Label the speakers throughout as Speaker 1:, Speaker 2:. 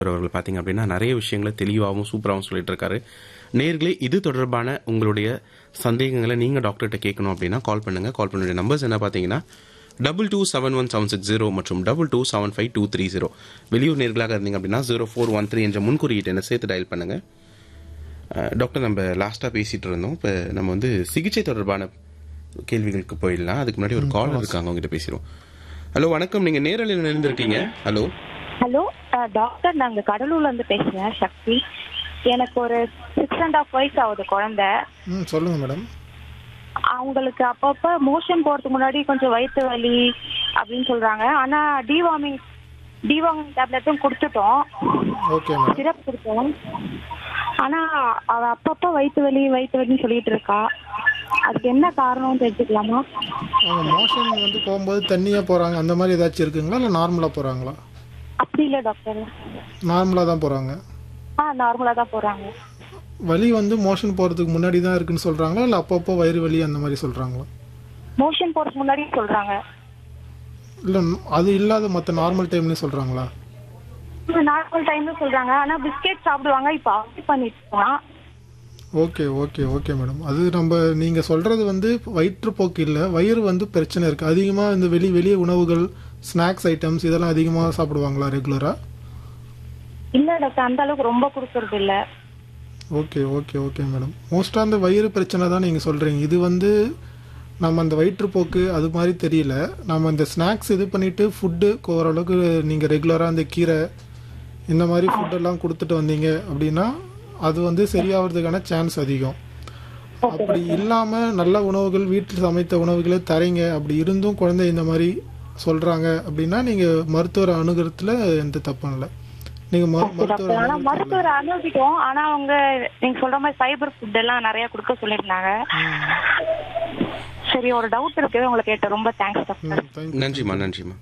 Speaker 1: அவர்கள் பார்த்தீங்க அப்படின்னா நிறைய விஷயங்களை தெளிவாகவும் சூப்பராகவும் சொல்லிட்டு இருக்காரு நேர்களே இது தொடர்பான உங்களுடைய சந்தேகங்களை நீங்க டாக்டர்கிட்ட கேட்கணும் அப்படின்னா கால் பண்ணுங்க கால் பண்ணுடைய நம்பர்ஸ் என்ன பார்த்தீங்கன்னா double two seven one seven six zero மற்றும் double two seven five two three zero வெளியூர் நேர்களாக இருந்தீங்க அப்படின்னா ஜீரோ ஃபோர் ஒன் த்ரீ என்ற முன்குறியீட்டு என்ன சேர்த்து டயல் பண்ணுங்க அஹ், டாக்டர் நம்ம லாஸ்ட்டாக பேசிட்டு இருந்தோம் இப்போ நம்ம வந்து சிகிச்சை தொடர்பான கேள்விகளுக்கு போயிடலாம் அதுக்கு முன்னாடி ஒரு கால் இருக்காங்க அவங்ககிட்ட பேசிடுவோம் ஹலோ வணக்கம் நீங்க நேரலையில் நினைந்திருக்கீங்க ஹலோ
Speaker 2: ஹலோ டாக்டர் நாங்க கடலூர்ல இருந்து பேசுறேன் சக்தி எனக்கு ஒரு சிக்ஸ் அண்ட் ஹாஃப் வயசு ஆகுது குழந்தை
Speaker 3: ம் சொல்லுங்க மேடம்
Speaker 2: அவங்களுக்கு அப்பப்ப மோஷன் போறதுக்கு முன்னாடி கொஞ்சம் வயிற்று வலி அப்படின்னு சொல்றாங்க ஆனா டிவார்மிங் டிவார்மிங் டேப்லெட்டும் கொடுத்துட்டோம்
Speaker 3: ஓகே மேடம்
Speaker 2: சிரப் கொடுத்தோம் ஆனா அவ அப்பப்ப வயிற்று வலி வயிற்று வலின்னு சொல்லிட்டு இருக்கா அதுக்கு என்ன காரணம் தெரிஞ்சுக்கலாமா
Speaker 3: அவங்க மோஷன் வந்து போகும்போது தண்ணியாக போகிறாங்க அந்த மாதிரி ஏதாச்சும் இருக்குங்களா இல்லை நார்மலாக போகிறாங்களா
Speaker 2: அப்படி இல்லை டாக்டர்
Speaker 3: நார்மலாக தான் போகிறாங்க
Speaker 2: ஆ நார்மலா தான் போறாங்க
Speaker 3: வலி வந்து மோஷன் போகிறதுக்கு முன்னாடி தான் இருக்குன்னு சொல்கிறாங்களா இல்லை அப்பப்போ வயிறு வலி அந்த மாதிரி சொல்கிறாங்களா
Speaker 2: மோஷன் போறதுக்கு முன்னாடி சொல்றாங்க
Speaker 3: இல்லை அது இல்லாத மற்ற நார்மல் டைம்லேயும் சொல்கிறாங்களா
Speaker 2: நார்மல் டைம்ல சொல்றாங்க ஆனா பிஸ்கெட் சாப்பிடுவாங்க இப்ப அவாய்ட் பண்ணிட்டு இருக்கான்.
Speaker 3: ஓகே ஓகே ஓகே மேடம் அது நம்ம நீங்கள் சொல்கிறது வந்து வயிற்றுப்போக்கு இல்லை வயிறு வந்து பிரச்சனை இருக்குது அதிகமாக இந்த வெளி வெளியே உணவுகள் ஸ்நாக்ஸ் ஐட்டம்ஸ் இதெல்லாம் அதிகமாக சாப்பிடுவாங்களா ரெகுலராக
Speaker 2: இல்ல டாக்டர் அந்த அளவுக்கு ரொம்ப கொடுக்கறது இல்ல
Speaker 3: ஓகே ஓகே ஓகே மேடம் மோஸ்ட்டாக அந்த வயிறு பிரச்சனை தான் நீங்கள் சொல்கிறீங்க இது வந்து நம்ம அந்த வயிற்றுப்போக்கு அது மாதிரி தெரியல நம்ம இந்த ஸ்நாக்ஸ் இது பண்ணிவிட்டு ஃபுட்டு ஓரளவுக்கு நீங்கள் ரெகுலராக அந்த கீரை இந்த மாதிரி ஃபுட்டெல்லாம் கொடுத்துட்டு வந்தீங்க அப்படின்னா அது வந்து சரியாகிறதுக்கான சான்ஸ் அதிகம் அப்படி இல்லாமல் நல்ல உணவுகள் வீட்டில் சமைத்த உணவுகளே தரீங்க அப்படி இருந்தும் குழந்தை இந்த மாதிரி சொல்கிறாங்க அப்படின்னா நீங்கள் மருத்துவரை அணுகிறதுல எந்த தப்பும் இல்லை நீங்கள் மருத்துவர்
Speaker 2: டாக்டர் ஆனா மருத்துவர் அனுமதிட்டோம் ஆனா அவங்க நீங்க சொல்ற மாதிரி ஃபைபர் ஃபுட் எல்லாம் நிறைய கொடுக்க சொல்லியிருந்தாங்க சரி ஒரு டவுட் இருக்கு உங்களை கேட்டேன் ரொம்ப தேங்க்ஸ் டாக்டர்
Speaker 3: தேங்க்
Speaker 1: நன்றிம்மா நன்றிம்மா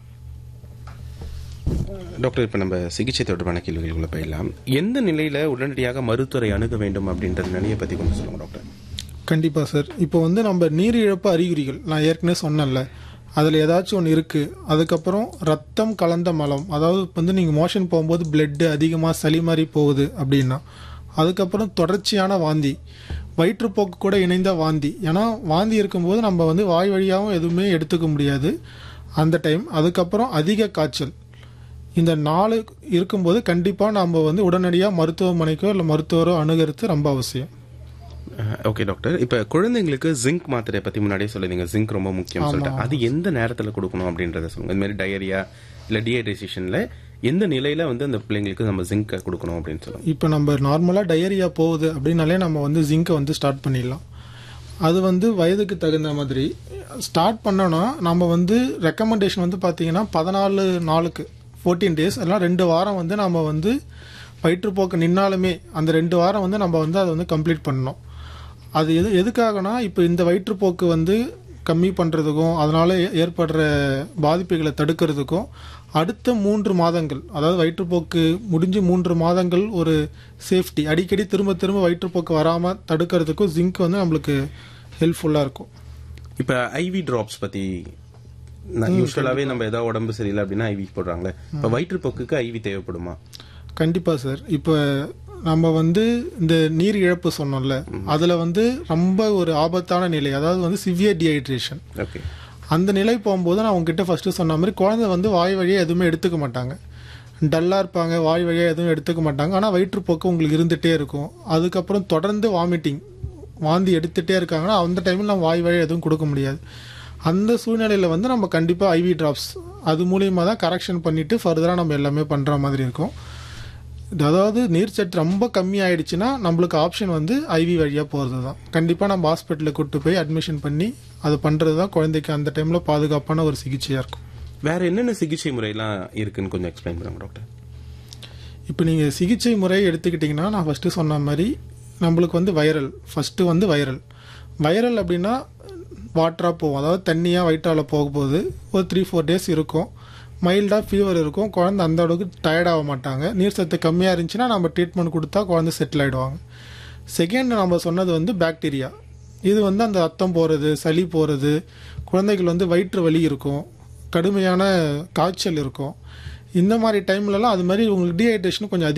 Speaker 1: டாக்டர் இப்போ நம்ம சிகிச்சை தொடர்பான கேள்விகளுக்குள்ள போயிடலாம் எந்த நிலையில உடனடியாக மருத்துவரை அணுக வேண்டும் அப்படின்ற நிலையை பத்தி கொஞ்சம் சொல்லுங்க டாக்டர்
Speaker 3: கண்டிப்பாக சார் இப்போ வந்து நம்ம நீரிழப்பு அறிகுறிகள் நான் ஏற்கனவே சொன்னேன்ல அதில் ஏதாச்சும் ஒன்று இருக்குது அதுக்கப்புறம் ரத்தம் கலந்த மலம் அதாவது வந்து நீங்கள் மோஷன் போகும்போது பிளட்டு அதிகமாக சளி மாதிரி போகுது அப்படின்னா அதுக்கப்புறம் தொடர்ச்சியான வாந்தி வயிற்றுப்போக்கு கூட இணைந்த வாந்தி ஏன்னா வாந்தி இருக்கும்போது நம்ம வந்து வாய் வழியாகவும் எதுவுமே எடுத்துக்க முடியாது அந்த டைம் அதுக்கப்புறம் அதிக காய்ச்சல் இந்த நாலு இருக்கும்போது கண்டிப்பாக நம்ம வந்து உடனடியாக மருத்துவமனைக்கோ இல்லை மருத்துவரோ அணுகிறது ரொம்ப அவசியம்
Speaker 1: ஓகே டாக்டர் இப்போ குழந்தைங்களுக்கு ஜிங்க் மாத்திரை பத்தி முன்னாடியே சொல்லிருந்தீங்க ஜிங்க் ரொம்ப முக்கியம் சொல்லிட்டு அது எந்த நேரத்துல கொடுக்கணும் அப்படின்றத சொல்லுங்க இந்த மாதிரி டயரியா இல்ல டீஹைட்ரேஷன்ல எந்த நிலையில வந்து அந்த பிள்ளைங்களுக்கு நம்ம ஜிங்க் கொடுக்கணும் அப்படின்னு சொல்லுங்க
Speaker 3: இப்போ நம்ம நார்மலாக டயரியா போகுது அப்படின்னாலே நம்ம வந்து ஜிங்கை வந்து ஸ்டார்ட் பண்ணிடலாம் அது வந்து வயதுக்கு தகுந்த மாதிரி ஸ்டார்ட் பண்ணோன்னா நம்ம வந்து ரெக்கமெண்டேஷன் வந்து பார்த்தீங்கன்னா பதினாலு நாளுக்கு ஃபோர்டீன் டேஸ் எல்லாம் ரெண்டு வாரம் வந்து நம்ம வந்து வயிற்றுப்போக்கு நின்னாலுமே அந்த ரெண்டு வாரம் வந்து நம்ம வந்து அதை வந்து கம்ப்ளீட் பண்ணணும் அது எது எதுக்காகனா இப்போ இந்த வயிற்றுப்போக்கு வந்து கம்மி பண்ணுறதுக்கும் அதனால ஏ- ஏற்படுற பாதிப்புகளை தடுக்கிறதுக்கும் அடுத்த மூன்று மாதங்கள் அதாவது வயிற்றுப்போக்கு முடிஞ்சு மூன்று மாதங்கள் ஒரு சேஃப்டி அடிக்கடி திரும்ப திரும்ப வயிற்றுப்போக்கு வராமல் தடுக்கிறதுக்கும் ஜிங்க் வந்து நம்மளுக்கு ஹெல்ப்ஃபுல்லாக இருக்கும்
Speaker 1: இப்ப ஐவி டிராப்ஸ் பத்தி யூஸ்வலாவே நம்ம ஏதாவது உடம்பு சரியில்லை அப்படின்னா ஐவி போடுறாங்களே இப்ப வயிற்றுப்போக்குக்கு ஐவி தேவைப்படுமா
Speaker 3: கண்டிப்பாக சார் இப்போ நம்ம வந்து இந்த நீர் இழப்பு சொன்னோம்ல அதில் வந்து ரொம்ப ஒரு ஆபத்தான நிலை அதாவது வந்து சிவியர் டீஹைட்ரேஷன்
Speaker 1: ஓகே
Speaker 3: அந்த நிலை போகும்போது நான் உங்ககிட்ட ஃபர்ஸ்ட் சொன்ன மாதிரி குழந்தை வந்து வாய் வழியாக எதுவுமே எடுத்துக்க மாட்டாங்க டல்லாக இருப்பாங்க வாய் வழியாக எதுவும் எடுத்துக்க மாட்டாங்க ஆனால் வயிற்றுப்போக்கு உங்களுக்கு இருந்துகிட்டே இருக்கும் அதுக்கப்புறம் தொடர்ந்து வாமிட்டிங் வாந்தி எடுத்துகிட்டே இருக்காங்கன்னா அந்த டைமில் நம்ம வாய் வழியாக எதுவும் கொடுக்க முடியாது அந்த சூழ்நிலையில் வந்து நம்ம கண்டிப்பாக ஐவி ட்ராப்ஸ் அது மூலியமாக தான் கரெக்ஷன் பண்ணிவிட்டு ஃபர்தராக நம்ம எல்லாமே பண்ணுற மாதிரி இருக்கும் இது அதாவது நீர்ச்சத்து ரொம்ப கம்மி ஆயிடுச்சுன்னா நம்மளுக்கு ஆப்ஷன் வந்து ஐவி வழியாக போகிறது தான் கண்டிப்பாக நம்ம ஹாஸ்பிட்டலுக்கு கூட்டு போய் அட்மிஷன் பண்ணி அது பண்ணுறது தான் குழந்தைக்கு அந்த டைமில் பாதுகாப்பான ஒரு சிகிச்சையாக இருக்கும்
Speaker 1: வேற என்னென்ன சிகிச்சை முறையெல்லாம் இருக்குன்னு கொஞ்சம் எக்ஸ்பிளைன் பண்ணுங்க டாக்டர்
Speaker 3: இப்போ நீங்கள் சிகிச்சை முறை எடுத்துக்கிட்டிங்கன்னா நான் ஃபஸ்ட்டு சொன்ன மாதிரி நம்மளுக்கு வந்து வைரல் ஃபஸ்ட்டு வந்து வைரல் வைரல் அப்படின்னா வாட்டராக போகும் அதாவது தண்ணியாக வயிற்றால போக போகுது ஒரு த்ரீ ஃபோர் டேஸ் இருக்கும் மைல்டாக ஃபீவர் இருக்கும் குழந்தை அந்த அளவுக்கு டயர்ட் ஆக மாட்டாங்க நீர் சத்து கம்மியாக இருந்துச்சுன்னா நம்ம ட்ரீட்மெண்ட் கொடுத்தா குழந்தை செட்டில் ஆகிடுவாங்க செகண்ட் நம்ம சொன்னது வந்து பாக்டீரியா இது வந்து அந்த ரத்தம் போகிறது சளி போகிறது குழந்தைகள் வந்து வயிற்று வலி இருக்கும் கடுமையான காய்ச்சல் இருக்கும் இந்த மாதிரி டைம்லலாம் அது மாதிரி உங்களுக்கு டீஹைட்ரேஷன் கொஞ்சம்